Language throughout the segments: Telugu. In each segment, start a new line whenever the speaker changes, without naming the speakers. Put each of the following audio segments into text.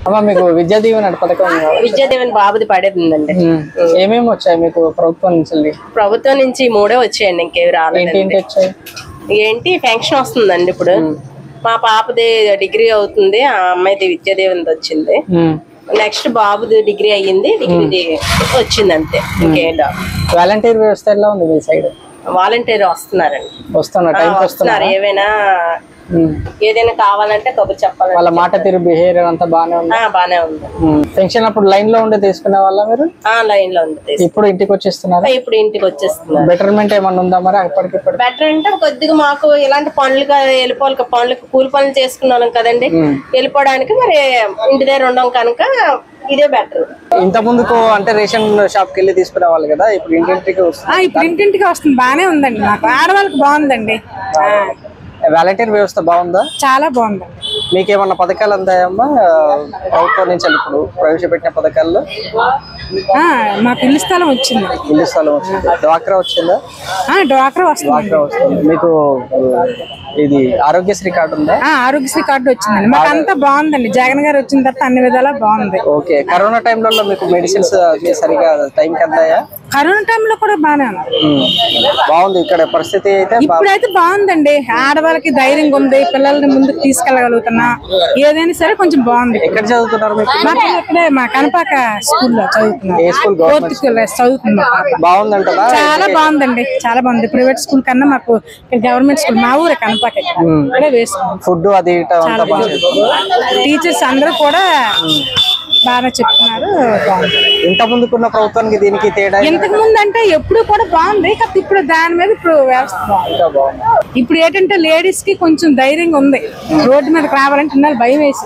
అమ్మ మీకు విద్యా దీవెన పథకం ఉంది కదా?
విద్యాదేవన్ బాబుది పడేదిందండి
ఉమ్. ఏమేమి వచ్చాయి మీకు ప్రభుత్వం నుంచి
ప్రభుత్వం నుంచి ఈ మూడే వచ్చాయండి ఇంకేవి
ఏంటి
రాలేదు
ఏంటి వచ్చాయి
ఏంటి ఫంక్షన్ వస్తుందండి ఇప్పుడు మా పాపది డిగ్రీ అవుతుంది ఆ అమ్మాయిది విద్యాదేవన్ది వచ్చింది
ఉమ్.
నెక్స్ట్ బాబుది డిగ్రీ అయ్యింది డిగ్రీది వచ్చింది అంతే ఇంకేంటో
వాలంటీర్ వ్యవస్థ ఎలా ఉంది మీ సైడ్
వాలంటీర్ వస్తున్నారండి
వస్తున్నా
ఆ,
టైంకి వస్తున్నారు
వస్తున్నారు ఏవైనా
ఉమ్.
ఏదైనా కావాలంటే కబుర్ చెప్పాలంటే
వాళ్ళ మాట తీరు బిహేవియర్ అంతా బాగానే ఉంది
ఆ, బానే ఉంది
పెన్షన్ అప్పుడు లైన్ లో ఉండి తీసుకునే వాళ్ళ మీరు
ఆ లైన్ లో ఉంది తీసు-
ఇప్పుడు ఇంటికి వచ్చేస్తున్నారు
ఇప్పుడు ఇంటికి వచ్చేస్తున్నారు
బెటర్మెంట్ ఏమన్నా ఉందా మరి అప్పటికిప్పుడు
బెటర్ అంటే కొద్దిగా మాకు ఇలాంటి పనులుగా వెళ్ళిపోవాలి పనులకు కూలి పనులు చేసుకునే వాళ్ళం కదండి వెళ్ళిపోవడానికి మరి ఇంటి దగ్గర ఉండం కనుక ఇదే బెటర్
ఇంత ముందుకు అంటే రేషన్ షాప్ కి వెళ్ళి తీసుకునే వాళ్ళు కదా ఇప్పుడు ఇంటింటికి వస్తుంది
ఆ, ఇప్పుడు ఇంటింటికి వస్తుంది బాగానే ఉందండి మాకు ఆడవాళ్ళకి బాగుందండి ఆ,
వాలంటీర్ వ్యవస్థ బాగుందా
చాలా బాగుందండి
మీకేమన్నా పథకాలు అందాయమ్మా ప్రభుత్వం నుంచి ఇప్పుడు ప్రవేశపెట్టిన పథకాల్లో
ఆ, మాకు ఇల్లు స్థలం వచ్చింది
ఇల్లు స్థలం వచ్చింది డ్వాక్రా వచ్చిందా
ఆ, డ్వాక్రా వస్తుంది
డ్వాక్రా వస్తుంది మీకు ఆ, ఇది ఆరోగ్యశ్రీ కార్డు ఉందా
ఆ, ఆరోగ్యశ్రీ కార్డు వచ్చిందండి మాకు అంతా బాగుందండి జగన్ గారు వచ్చిన తర్వాత అన్ని విధాలా బాగుంది
ఓకే కరోనా టైంలో మీకు మెడిసిన్స్ అవి సరిగా టైంకి అందాయా
కరోనా టైంలో కూడా బాగానే ఉంది
ఉమ్. బాగుంది ఇక్కడ పరిస్థితి అయితే బా-
ఇప్పుడైతే బాగుందండి ఆడవాళ్ళకి ధైర్యంగా ఉంది పిల్లల్ని ముందుకు తీసుకెళ్ళగలుగుతున్నా ఏదైనా సరే కొంచెం బాగుంది
ఎక్కడ చదువుతున్నారు మీకు
మా పిల్లలు ఇక్కడే మా కనపాక స్కూల్లో చదువుతున్నారు
ఏ స్కూల్
ఫోర్త్ క్లాస్ చదువుతుంది మా పాప
బాగుందంటదా
చాలా బాగుందండి చాలా బాగుంది ప్రైవేట్ స్కూల్ కన్నా మాకు గవర్నమెంట్ స్కూల్ మా ఊరే కనపాక ఇక్కడే వేసుకున్నాం
ఫుడ్ అది ఇట అంతా బాగా
టీచర్స్ అందరూ కూడా బాగా చెప్తున్నారు బాగుంది
ఇంత ముందుకున్న ప్రభుత్వానికి దీనికి తేడా
ఇంతకు ముందు అంటే ఎప్పుడు కూడా బాగుంది కాకపోతే ఇప్పుడు దాని మీద ఇప్పుడు వ్యవస్థ బాగుంది
ఇంకా బాగుంది
ఇప్పుడు ఏంటంటే లేడీస్ కి కొంచెం ధైర్యంగా ఉంది రోడ్డు మీదకి రావాలంటే ఇన్నాళ్ళు భయం వేసి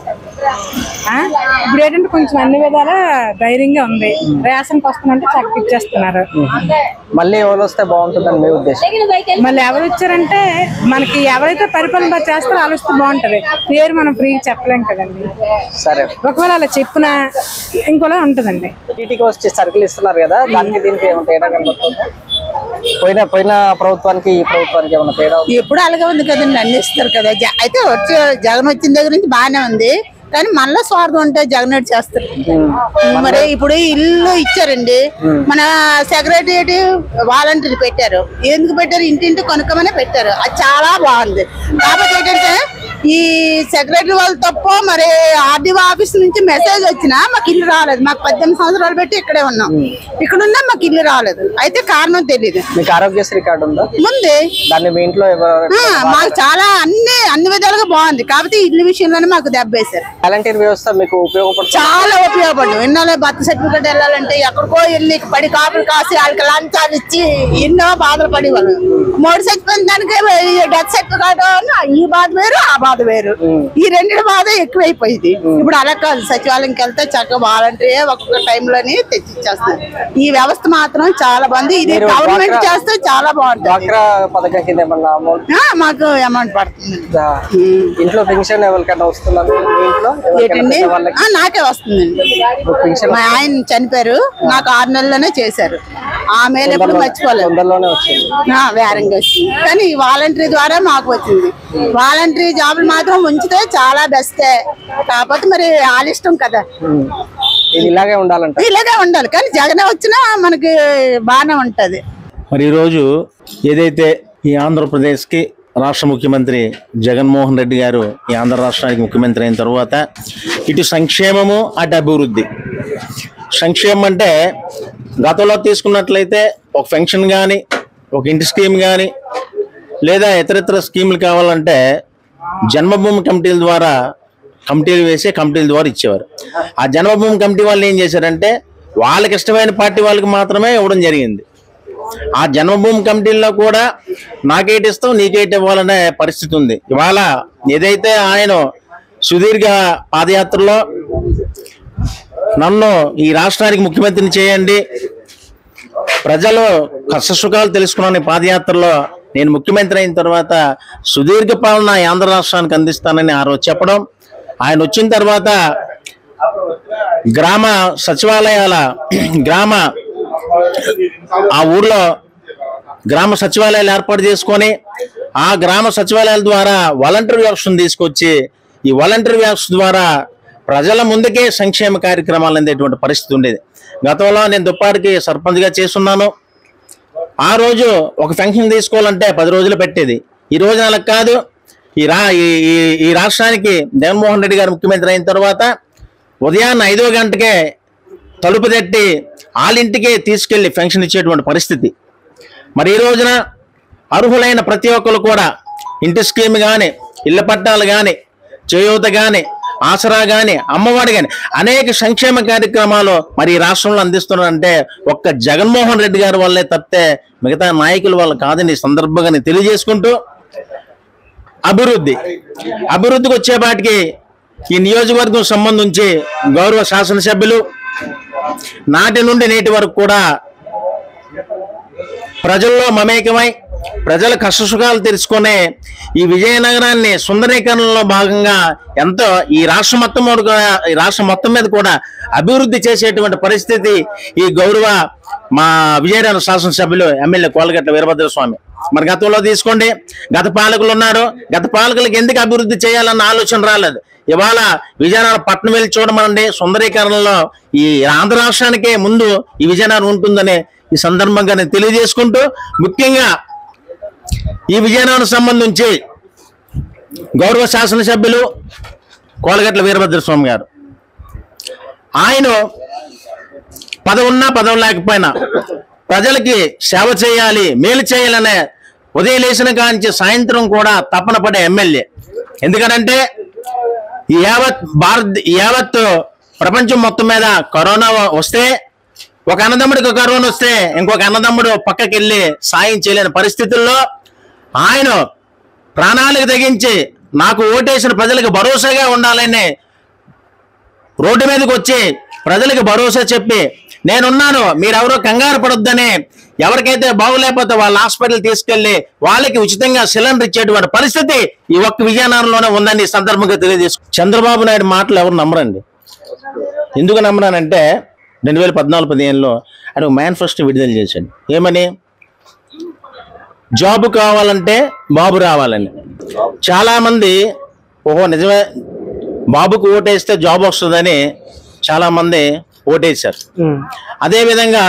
ఆ? ఇప్పుడు ఏంటంటే కొంచెం అన్ని విధాలా ధైర్యంగా ఉంది రేషన్కి వస్తుందంటే చక్కగా ఇచ్చేస్తున్నారు
మళ్ళీ ఎవరు వస్తే బాగుంటుందని మీ ఉద్దేశం
మళ్ళీ ఎవరు వచ్చారంటే మనకి ఎవరైతే పరిపాలన బాగా చేస్తారో వాళ్ళు వస్తే బాగుంటది పేరు మనం ఫ్రీ చెప్పలేం కదండి
సరే
ఒకవేళ అలా చెప్పినా ఇంకోలా ఉంటదండి
ఇంటికి వచ్చి సరుకులు ఇస్తున్నారు కదా దానికి దీనికి ఏమైనా తేడా కనబడుతుందా పోయిన పోయిన ప్రభుత్వానికి ఈ ప్రభుత్వానికి ఏమైనా తేడా ఉందా?
ఎప్పుడు అలాగే ఉంది కదండి అన్ని ఇస్తారు కదా జ- అయితే వచ్చి జగన్ వచ్చిన దగ్గర నుంచి బాగానే ఉంది కానీ మళ్ళీ స్వార్థం ఉంటే జగన్ రెడ్డి చేస్తారు మరి ఇప్పుడు ఇల్లు ఇచ్చారండి మన సెక్రటరీ వాలంటీర్ పెట్టారు ఎందుకు పెట్టారు ఇంటింటి కొనుక్కమనే పెట్టారు అది చాలా బాగుంది కాకపోతే ఏంటంటే ఈ సెక్రటరీ వాళ్ళు తప్ప మరి ఆర్డీఓ ఆఫీస్ నుంచి మెసేజ్ వచ్చినా మాకు ఇల్లు రాలేదు మాకు పద్దెనిమిది సంవత్సరాలు పెట్టి ఇక్కడే ఉన్నాం ఇక్కడ ఉన్నా మాకు ఇల్లు రాలేదు అయితే కారణం తెలియదు
మీకు ఆరోగ్యశ్రీ కార్డు ఉందా
ముందే
దాన్ని మీ ఇంట్లో ఎవరు
ఆ, మాకు చాలా అన్ని అన్ని విధాలుగా బాగుంది కాకపోతే ఇల్లు విషయంలోనే మాకు దెబ్బేశారు
వాలంటీర్ వ్యవస్థ మీకు ఉపయోగపడుతుంది
చాలా ఉపయోగపడు ఎన్నో బర్త్ సర్టిఫికేట్ వెళ్ళాలంటే ఎక్కడికో వెళ్ళి పడి కాపులు కాసి వాళ్ళకి లంచాలు ఇచ్చి ఎన్నో బాధలు పడి వాళ్ళు మూడు చచ్చిపోయిన దానికి డెత్ సర్టిఫికేట్ ఈ బాధ వేరు ఆ బాధ వేరు ఈ రెండింటి బాధ ఎక్కువైపోయింది ఇప్పుడు అలా కాదు సచివాలయంకి వెళ్తే చక్కగా వాలంటీర్ ఒక్కొక్క టైంలోని తెచ్చిచ్చేస్తారు ఈ వ్యవస్థ మాత్రం చాలా బాగుంది ఇది
మీరు
గవర్నమెంట్
డ్వాక్రా-
చేస్తే చాలా బాగుంటుంది
డ్వాక్రా పథకం కింద ఏమన్నా అమౌంట్
ఆ, మాకు అమౌంట్ పడుతుంది
ఇంట్లో పెన్షన్ ఎవరికైనా వస్తుందా మీ ఇంట్లో ఎవరికైనా
ఏంటండి
పెద్ద వాళ్ళకి
ఆ, నాకే వస్తుందండి
పెన్షన్
మా ఆయన చనిపోయారు నాకు ఆరు నెలల్లోనే చేశారు ఆ మేలు ఎప్పుడు మర్చిపోలేదు
తొందరలోనే వచ్చింది
ఆ, వేరంగా వచ్చింది కానీ ఈ వాలంటరీ ద్వారా మాకు వచ్చింది వాలంటరీ జాబులు మాత్రం ఉంచితే చాలా బెస్టే కాకపోతే మరి వాళ్ళ ఇష్టం కదా
ఉమ్. ఇది ఇలాగే ఉండాలంట
ఇలాగే ఉండాలి కానీ జగన్ వచ్చినా మనకి బాగానే ఉంటది
మరి ఈరోజు ఏదైతే ఈ ఆంధ్రప్రదేశ్కి రాష్ట్ర ముఖ్యమంత్రి జగన్మోహన్ రెడ్డి గారు ఈ ఆంధ్ర రాష్ట్రానికి ముఖ్యమంత్రి అయిన తర్వాత ఇటు సంక్షేమము అటు అభివృద్ధి సంక్షేమం అంటే గతంలో తీసుకున్నట్లయితే ఒక పెన్షన్ కానీ ఒక ఇంటి స్కీమ్ కానీ లేదా ఇతరితర స్కీములు కావాలంటే జన్మభూమి కమిటీల ద్వారా కమిటీలు వేసి కమిటీల ద్వారా ఇచ్చేవారు ఆ జన్మభూమి కమిటీ వాళ్ళు ఏం చేశారంటే వాళ్ళకి ఇష్టమైన పార్టీ వాళ్ళకి మాత్రమే ఇవ్వడం జరిగింది ఆ జన్మభూమి కమిటీల్లో కూడా నాకేటి ఇస్తాం నీకేటి ఇవ్వాలనే పరిస్థితి ఉంది ఇవాళ ఏదైతే ఆయన సుదీర్ఘ పాదయాత్రలో నన్ను ఈ రాష్ట్రానికి ముఖ్యమంత్రిని చేయండి ప్రజలు కష్టసుఖాలు తెలుసుకున్నాను ఈ పాదయాత్రలో నేను ముఖ్యమంత్రి అయిన తర్వాత సుదీర్ఘ పాలన ఈ ఆంధ్ర రాష్ట్రానికి అందిస్తానని ఆ రోజు చెప్పడం ఆయన వచ్చిన తర్వాత గ్రామ సచివాలయాల గ్రామ ఆ ఊర్లో గ్రామ సచివాలయాలు ఏర్పాటు చేసుకొని ఆ గ్రామ సచివాలయాల ద్వారా వాలంటీర్ వ్యవస్థను తీసుకొచ్చి ఈ వాలంటీర్ వ్యవస్థ ద్వారా ప్రజల ముందుకే సంక్షేమ కార్యక్రమాలు అందేటువంటి పరిస్థితి ఉండేది గతంలో నేను దుప్పాడికి సర్పంచ్గా చేస్తున్నాను ఆ రోజు ఒక ఫంక్షన్ తీసుకోవాలంటే పది రోజులు పెట్టేది ఈ రోజు అలా కాదు ఈ రా ఈ- ఈ- ఈ రాష్ట్రానికి జగన్మోహన్ రెడ్డి గారు ముఖ్యమంత్రి అయిన తర్వాత ఉదయాన్నే ఐదో గంటకే తలుపు తట్టి వాళ్ళింటికే తీసుకెళ్లి ఫంక్షన్ ఇచ్చేటువంటి పరిస్థితి మరి ఈ రోజున అర్హులైన ప్రతి ఒక్కరు కూడా ఇంటి స్కీమ్ కానీ ఇళ్ల పట్టాలు కానీ చేయూత కానీ ఆసరా కానీ అమ్మఒడి కానీ అనేక సంక్షేమ కార్యక్రమాలు మరి ఈ రాష్ట్రంలో అందిస్తున్నారంటే ఒక్క జగన్మోహన్ రెడ్డి గారి వల్లే తప్పితే మిగతా నాయకుల వల్ల కాదని ఈ సందర్భంగా నేను తెలియజేసుకుంటూ అభివృద్ధి అభివృద్ధికి వచ్చేపాటికి ఈ నియోజకవర్గం సంబంధించి గౌరవ శాసనసభ్యులు నాటి నుండి నేటి వరకు కూడా ప్రజల్లో మమేకమై ప్రజల కష్టసుఖాలు తెలుసుకునే ఈ విజయనగరాన్ని సుందరీకరణలో భాగంగా ఎంతో ఈ రాష్ట్రం మొత్తం మీద కూడా ఈ రాష్ట్రం మొత్తం మీద కూడా అభివృద్ధి చేసేటువంటి పరిస్థితి ఈ గౌరవ మా విజయనగరం శాసనసభ్యులు ఎమ్మెల్యే కోలగట్ల వీరభద్ర స్వామి మరి గతంలో తీసుకోండి గత పాలకులు ఉన్నారు గత పాలకులకు ఎందుకు అభివృద్ధి చేయాలన్న ఆలోచన రాలేదు ఇవాళ విజయనగరం పట్టణం వెళ్ళి చూడమనండి సుందరీకరణలో ఈ ఆంధ్ర రాష్ట్రానికే ముందు ఈ విజయనగరం ఉంటుందని ఈ సందర్భంగా నేను తెలియజేసుకుంటూ ముఖ్యంగా ఈ విజయనగరం సంబంధించి గౌరవ శాసనసభ్యులు కోలగట్ల వీరభద్ర స్వామి గారు ఆయన పదవి ఉన్నా పదవి లేకపోయినా ప్రజలకి సేవ చేయాలి మేలు చేయాలనే ఉదయం లేచిన కాంచి సాయంత్రం కూడా తపన పడే ఎమ్మెల్యే ఎందుకనంటే ఈ యావత్ భారత్ ఈ యావత్ ప్రపంచం మొత్తం మీద కరోనా వస్తే ఒక అన్నదమ్ముడికి కరోనా వస్తే ఇంకొక అన్నదమ్ముడు పక్కకి వెళ్ళి సాయం చేయలేని పరిస్థితుల్లో ఆయన ప్రాణాలకు తెగించి నాకు ఓటేసిన ప్రజలకు భరోసాగా ఉండాలని రోడ్డు మీదకి వచ్చి ప్రజలకు భరోసా చెప్పి నేనున్నాను మీరెవరో కంగారు పడొద్దని ఎవరికైతే బాగులేకపోతే వాళ్ళ హాస్పిటల్ తీసుకెళ్లి వాళ్ళకి ఉచితంగా సిలిండర్ ఇచ్చేటువంటి పరిస్థితి ఈ ఒక్క విజయనగరంలోనే ఉందని ఈ సందర్భంగా తెలియజేసు చంద్రబాబు నాయుడు మాటలు ఎవరు నమ్మరండి ఎందుకు నమ్మరానంటే రెండు వేల పద్నాలుగు పదిహేనులో ఆయన మేనిఫెస్టో విడుదల చేశాడు ఏమని జాబ్ కావాలంటే బాబు రావాలని చాలా మంది ఓహో నిజమే బాబుకు ఓటేస్తే జాబ్ వస్తుందని చాలా మంది ఓటేశారు అదే విధంగా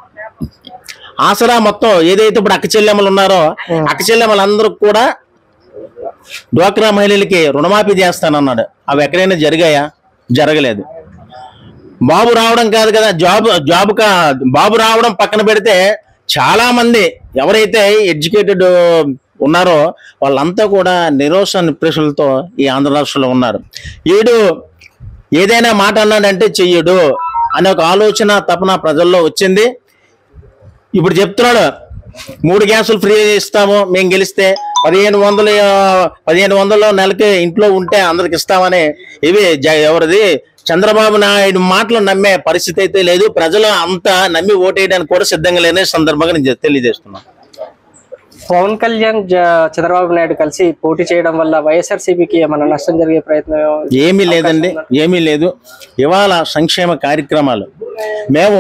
ఆసరా మొత్తం ఏదైతే ఇప్పుడు అక్క చెల్లెమ్మలు ఉన్నారో అక్క చెల్లెమ్మలందరూ కూడా డ్వాక్రా మహిళలకి రుణమాఫీ చేస్తానన్నాడు అవి ఎక్కడైనా జరిగాయా జరగలేదు బాబు రావడం కాదు కదా జాబ్ జాబ్ కా బాబు రావడం పక్కన పెడితే చాలా మంది ఎవరైతే ఎడ్యుకేటెడ్ ఉన్నారో వాళ్ళంతా కూడా నిరోష నిప్రెషులతో ఈ ఆంధ్ర రాష్ట్రంలో ఉన్నారు వీడు ఏదైనా మాట అన్నాడంటే చెయ్యడు అనే ఒక ఆలోచన తపన ప్రజల్లో వచ్చింది ఇప్పుడు చెప్తున్నాడు మూడు గ్యాసులు ఫ్రీ ఇస్తాము మేము గెలిస్తే పదిహేను వందలు ఆ, పదిహేను వందలు నెలకి ఇంట్లో ఉంటే అందరికి ఇస్తామని ఇవి జ- ఎవరిది చంద్రబాబు నాయుడు మాటలు నమ్మే పరిస్థితి అయితే లేదు ప్రజలు అంతా నమ్మి ఓటేయడానికి కూడా సిద్ధంగా లేని సందర్భంగా నేను చె- తెలియజేస్తున్నాను
పవన్ కళ్యాణ్ జ- చంద్రబాబు నాయుడు కలిసి పోటీ చేయడం వల్ల వైఎస్ఆర్సీపీకి ఏమైనా నష్టం జరిగే ప్రయత్నం ఏమో-
ఏమీ లేదండి ఏమీ లేదు ఇవాళ సంక్షేమ కార్యక్రమాలు మేము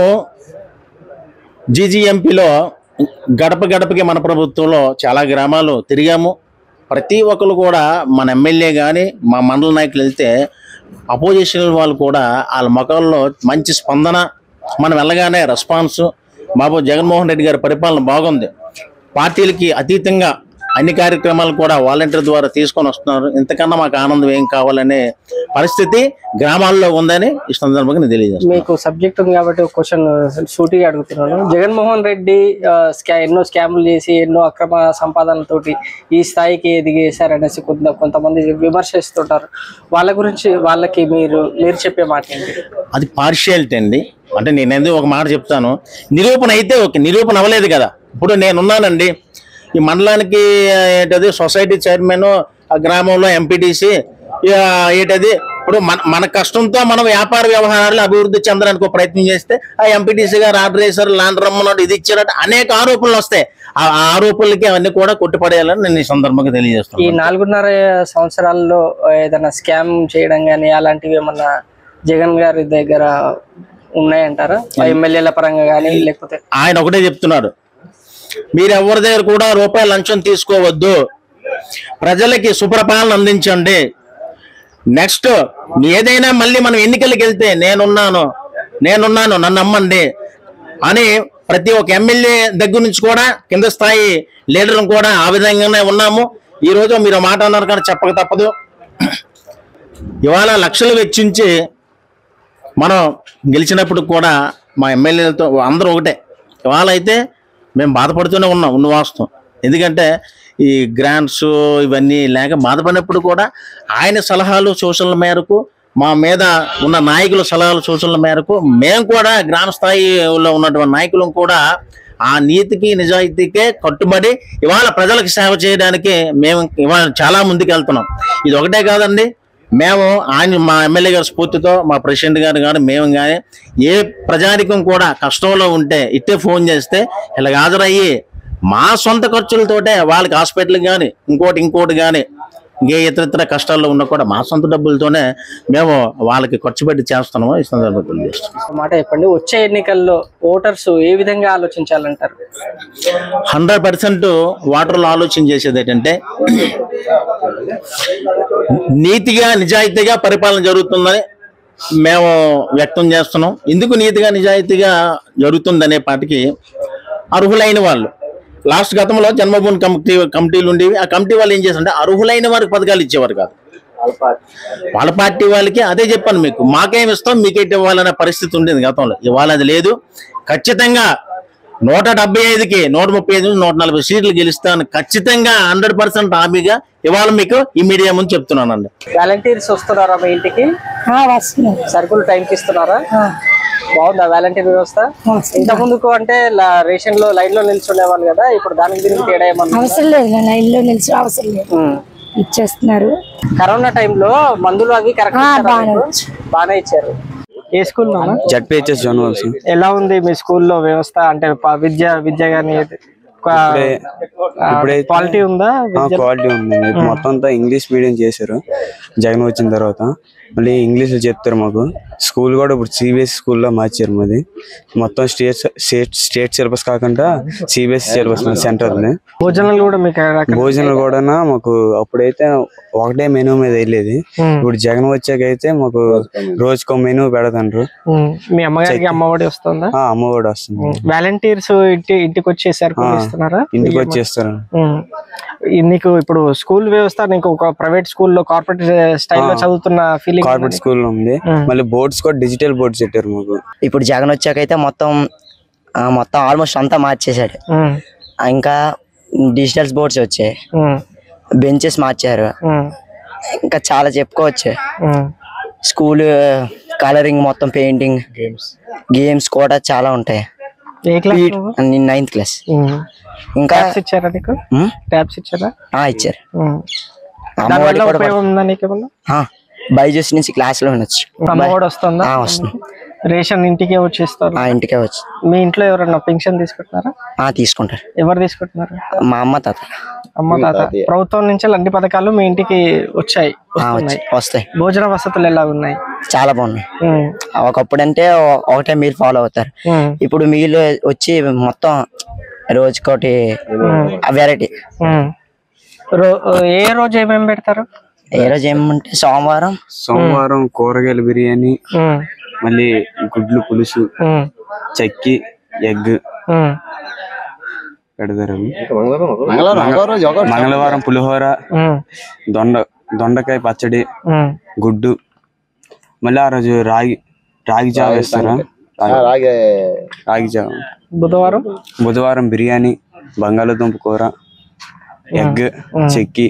జీజీఎంపీలో గడప గడపకి మన ప్రభుత్వంలో చాలా గ్రామాలు తిరిగాము ప్రతి ఒక్కరు కూడా మన ఎమ్మెల్యే కానీ మా మండల నాయకులు వెళ్తే అపోజిషన్ వాళ్ళు కూడా వాళ్ళ ముఖంలో మంచి స్పందన మనం వెళ్ళగానే రెస్పాన్స్ బాబు జగన్మోహన్ రెడ్డి గారి పరిపాలన బాగుంది పార్టీలకి అతీతంగా అన్ని కార్యక్రమాలు కూడా వాలంటీర్ ద్వారా తీసుకొని వస్తున్నారు ఇంతకన్నా మాకు ఆనందం ఏం కావాలనే పరిస్థితి గ్రామాల్లో ఉందని ఈ సందర్భంగా నేను తెలియజేస్తాను
మీకు సబ్జెక్ట్ ఉంది కాబట్టి ఒక క్వశ్చన్ సూటిగా అడుగుతున్నాను జగన్మోహన్ రెడ్డి ఆ, స్కా ఎన్నో స్కాములు చేసి ఎన్నో అక్రమ సంపాదనలతోటి ఈ స్థాయికి ఎదిగేశారనేసి కొంత కొంతమంది విమర్శిస్తుంటారు వాళ్ళ గురించి వాళ్ళకి మీరు మీరు చెప్పే మాట ఏంటి
అది పార్షియాలిటీ అండి అంటే నేనేది ఒక మాట చెప్తాను నిరూపణ అయితే ఓకే నిరూపణ అవ్వలేదు కదా ఇప్పుడు నేనున్నానండి ఈ మండలానికి ఆ, ఏంటది సొసైటీ చైర్మన్ ఆ గ్రామంలో ఎంపీటీసీ ఏంటది ఇప్పుడు మన మన కష్టంతో మనం వ్యాపార వ్యవహారాలు అభివృద్ధి చెందడానికి ఒక ప్రయత్నం చేస్తే ఆ ఎంపీటీసీ గారు ఆర్డర్ వేశారు ల్యాండ్ రమ్మన్నాడు ఇది ఇచ్చారట అనేక ఆరోపణలు వస్తాయి ఆ ఆ ఆరోపణలకి అవన్నీ కూడా కొట్టిపడేయాలని నేను ఈ సందర్భంగా
ఈ
తెలియజేస్తాను
నాలుగున్నర సంవత్సరాల్లో ఏదైనా స్కామ్ చేయడం కానీ అలాంటివి ఏమన్నా జగన్ గారి దగ్గర ఉన్నాయంటారా ఎమ్మెల్యేల పరంగా కానీ లేకపోతే
ఆయన ఒకటే చెప్తున్నాడు మీరు ఎవరి దగ్గర కూడా రూపాయల లంచం తీసుకోవద్దు ప్రజలకి సుప్రపాలన అందించండి నెక్స్ట్ ఏదైనా మళ్ళీ మనం ఎన్నికలకు వెళ్తే నేనున్నాను నేనున్నాను నన్ను నమ్మండి అని ప్రతి ఒక్క ఎమ్మెల్యే దగ్గర నుంచి కూడా కింద స్థాయి లీడర్ కూడా ఆ విధంగానే ఉన్నాము ఈ రోజు మీరు మాట అన్నారు కానీ చెప్పక తప్పదు ఇవాళ లక్షలు వెచ్చించి మనం గెలిచినప్పుడు కూడా మా ఎమ్మెల్యేలతో అందరూ ఒకటే ఇవాళ అయితే మేము బాధపడుతూనే ఉన్నాం ఉన్న వాస్తవం ఎందుకంటే ఈ గ్రాంట్స్ ఇవన్నీ లేక బాధపడినప్పుడు కూడా ఆయన సలహాలు సూచనల మేరకు మా మీద ఉన్న నాయకుల సలహాలు సూచనల మేరకు మేము కూడా గ్రామ స్థాయిలో ఉన్నటువంటి నాయకులం కూడా ఆ నీతికి నిజాయితీకే కట్టుబడి ఇవాళ ప్రజలకు సేవ చేయడానికి మేము ఇవాళ చాలా ముందుకు వెళ్తున్నాం ఇది ఒకటే కాదండి మేము ఆయన మా ఎమ్మెల్యే గారి స్ఫూర్తితో మా ప్రెసిడెంట్ గారు కానీ మేము కానీ ఏ ప్రజానికం కూడా కష్టంలో ఉంటే ఇట్టే ఫోన్ చేస్తే ఇలా హాజరయ్యి మా సొంత ఖర్చులతోటే వాళ్ళకి హాస్పిటల్కి కానీ ఇంకోటి ఇంకోటి కానీ ఇంకే ఇతర ఇతర కష్టాల్లో ఉన్నా కూడా మా సొంత డబ్బులతోనే మేము వాళ్ళకి ఖర్చు పెట్టి చేస్తున్నాము ఈ సందర్భంగా తెలియజేస్తున్నాం
ఒక మాట చెప్పండి వచ్చే ఎన్నికల్లో ఓటర్స్ ఏ విధంగా ఆలోచించాలంటారు
హండ్రెడ్ పర్సెంట్ వాటర్లో ఆలోచన చేసేది ఏంటంటే నీతిగా నిజాయితీగా పరిపాలన జరుగుతుందని మేము వ్యక్తం చేస్తున్నాం ఎందుకు నీతిగా నిజాయితీగా జరుగుతుందనే పాటికి అర్హులైన వాళ్ళు లాస్ట్ గతంలో జన్మభూమి కమిటీ కమిటీలు ఉండేవి ఆ కమిటీ వాళ్ళు ఏం చేస్తారంటే అర్హులైన వారికి పథకాలు ఇచ్చేవారు కాదు వాళ్ళ పార్టీ వాళ్ళకి అదే చెప్పాను మీకు మాకేం ఇస్తాం మీకేటి ఇవ్వాలనే పరిస్థితి ఉండేది గతంలో ఇవాళ అది లేదు ఖచ్చితంగా నూట డెబ్బై ఐదుకి నూట ముప్పై ఐదు నుంచి నూట నలభై సీట్లు గెలుస్తాను ఖచ్చితంగా హండ్రెడ్ పర్సెంట్ హామీగా ఇవాళ మీకు ఈ మీడియా ముందు చెప్తున్నానండి
వాలంటీర్స్ వస్తున్నారా మీ ఇంటికి
వస్తున్నారు
సరుకులు టైంకి ఇస్తున్నారా బాగుందా వాలంటీర్ వ్యవస్థ ఇంత ముందుకు అంటే లా- రేషన్ లో లైన్ లో నిల్చుండేవాళ్ళు కదా ఇప్పుడు దానికి దీనికి తేడా ఏమన్నా
అవసరం లేదు లైన్ లో నిలిచి అవసరం లేదు
ఉమ్.
ఇచ్చేస్తున్నారు
కరోనా టైంలో మందులు అవి కరెక్ట్
బాగానే
బాగానే ఇచ్చారు ఏ స్కూల్
జడ్పిహెచ్ఎస్ జోనల్స్
ఎలా ఉంది మీ స్కూల్లో వ్యవస్థ అంటే ప- విద్య విద్య కానీ
ఇప్పుడైతే-
క్వాలిటీ ఉందా విద్య
క్వాలిటీ ఉంది ఇప్పుడు మొత్తం అంతా ఇంగ్లీష్ మీడియం చేశారు జగన్ వచ్చిన తర్వాత మళ్ళీ ఇంగ్లీష్ చెప్తారు మాకు స్కూల్ కూడా ఇప్పుడు సిబిఎస్ స్కూల్లో మార్చారు మాది మొత్తం స్టేట్ స్టేట్ స్టేట్ సిలబస్ కాకుండా సిబిఎస్ సిలబస్ సెంటర్
భోజనాలు కూడా మీకు అక్కడ-
భోజనాలు కూడా మాకు అప్పుడైతే ఒకటే మెనూ మీద వెళ్ళేది ఇప్పుడు జగన్ వచ్చాక అయితే మాకు రోజుకో మెనూ పెడతాండ్రు
ఉమ్. మీ అమ్మగారికి అమ్మఒడి వస్తుందా
ఆ, అమ్మఒడి వస్తుంది
వాలంటీర్స్ ఇంటి ఇంటికి వచ్చేసరికి ఇస్తున్నారా
ఇంటికి వచ్చేస్తారు
ఉమ్. ఈ నీకు ఇప్పుడు స్కూల్ వ్యవస్థ నీకు ఒక ప్రైవేట్ స్కూల్లో కార్పొరేట్ స్టైల్లో చదువుతున్న ఫీలింగ్
కార్పొరేట్ స్కూల్ ఉంది మళ్ళీ బోర్డ్స్ కూడా డిజిటల్ బోర్డ్స్ పెట్టారు మాకు
ఇప్పుడు జగన్ వచ్చాకైతే మొత్తం ఆ, మొత్తం ఆల్మోస్ట్ అంతా మార్చేశాడు ఆ, ఇంకా డిజిటల్ బోర్డ్స్ వచ్చాయి బెంచెస్ మార్చారు ఇంకా చాలా చెప్పుకోవచ్చు స్కూల్ కలరింగ్ మొత్తం పెయింటింగ్ గేమ్స్ గేమ్స్ కూడా చాలా ఉంటాయి
ఏ క్లాస్
నైన్త్ క్లాస్ ఇంకా
ట్యాబ్స్ ఇచ్చారా నీకు
ఉమ్,
ట్యాబ్స్ ఇచ్చారా
ఆ, ఇచ్చారు
ఉమ్.
అమ్మఒడి
దానివల్ల
కూడా
ఉపయోగం ఉందా నీకు ఏమన్నా
ఆ, బైజూస్ నుంచి క్లాస్ లో వినొచ్చు
అమ్మఒడి వస్తుందా
ఆ, వస్తుంది
రేషన్ ఇంటికే వచ్చేస్తారు
ఆ ఇంటికే వచ్చి
మీ ఇంట్లో ఎవరన్నా పెన్షన్ తీసుకుంటున్నారా
ఆ తీసుకుంటారు
ఎవరు తీసుకుంటున్నారు
మా అమ్మ తాత
అమ్మ తాత ప్రభుత్వం నుంచి అన్ని పథకాలు మీ ఇంటికి వచ్చాయి
ఆ, వచ్చి
వస్తున్నాయి
వస్తాయి
భోజన వసతులు ఎలా ఉన్నాయి
చాలా బాగున్నాయి
ఉమ్.
ఒకప్పుడు అంటే ఒ- ఒకటే మీల్ ఫాలో అవుతారు
ఉమ్.
ఇప్పుడు మీల్ వచ్చి మొత్తం రోజుకోటి వెరైటీ
ఉమ్. రో- ఏ రోజు ఏమేమి పెడతారు
ఏ రోజు ఏమంటే సోమవారం
సోమవారం కూరగాయల బిర్యానీ
ఉమ్.
మళ్ళీ గుడ్లు పులుసు
ఉమ్.
చక్కి ఎగ్
ఉమ్.
పెడతారు అవి. మంగళవారం పులిహోర
ఉమ్.
దొండ దొండకాయ పచ్చడి
ఉమ్.
గుడ్డు మళ్ళీ ఆ రోజు రాగి రాగి జావ వేస్తారా రాగి జావ
బుధవారం
బుధవారం బిర్యానీ బంగాళాదుంప కూర ఎగ్ చెక్కి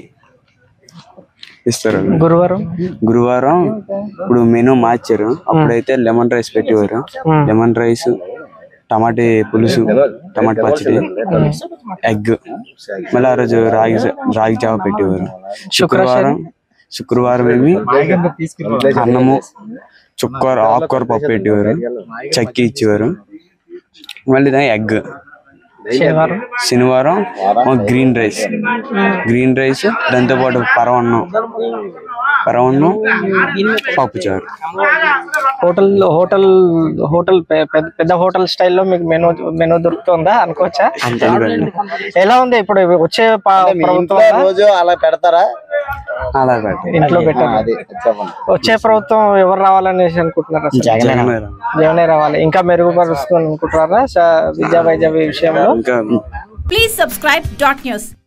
ఇస్తారు అవి.
గురువారం
గురువారం ఇప్పుడు మెనూ మార్చారు అప్పుడైతే లెమన్ రైస్ పెట్టేవారు లెమన్ రైస్ టమాటీ పులుసు టమాటా పచ్చడి ఎగ్ మళ్ళీ ఆ రోజు రాగి జా- రాగి జావ పెట్టేవారు శుక్రవారం శుక్రవారం ఏమి అన్నము చుక్కూర ఆకుకూర పప్పు పెట్టేవారు చక్కి ఇచ్చేవారు మళ్ళీ దాని ఎగ్
శనివారం
శనివారం గ్రీన్ రైస్ గ్రీన్ రైస్ దాంతో పాటు పరవన్నం రౌండ్ పప్పుచారు
హోటల్ హోటల్ హోటల్ పె- పెద్ద- పెద్ద హోటల్ స్టైల్లో మీకు మెనూ మెనూ దొరుకుతుందా అనుకోవచ్చా ఎలా ఉంది ఇప్పుడు వచ్చే ప- ప్రభుత్వం ఉందా?
రోజు అలా పెడతారా
అలా పెట్ట
ఇంట్లో పెట్టారు వచ్చే ప్రభుత్వం ఎవరు రావాలనేసి అనుకుంటున్నారు అసలు?
జగన్
జగనే రావాలి ఇంకా మెరుగుపరుస్తుంది అనుకుంటున్నారా స- విద్యా వైద్య విషయంలో
ఇంకా
Please subscribe dot news.